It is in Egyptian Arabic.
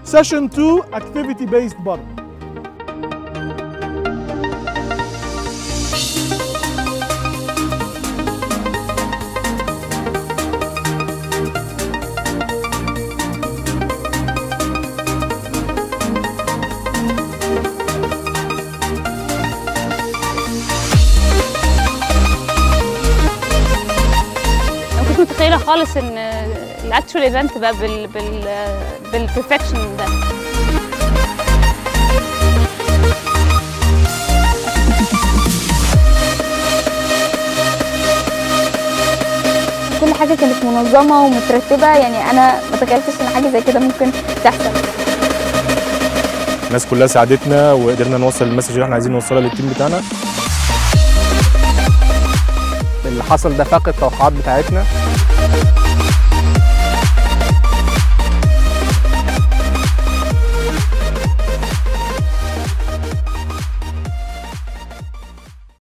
سيشن 2 اكتيفيتي بيست برضه انا كنت متخيله خالص ان الاكتشوال ايفنت بقى بال بال بالبرفكشن ده كل حاجة كانت منظمة ومترتبة يعني أنا ما تخيلتش إن حاجة زي كده ممكن تحصل الناس كلها ساعدتنا وقدرنا نوصل المسج اللي احنا عايزين نوصلها للتيم بتاعنا اللي حصل ده فاق التوقعات بتاعتنا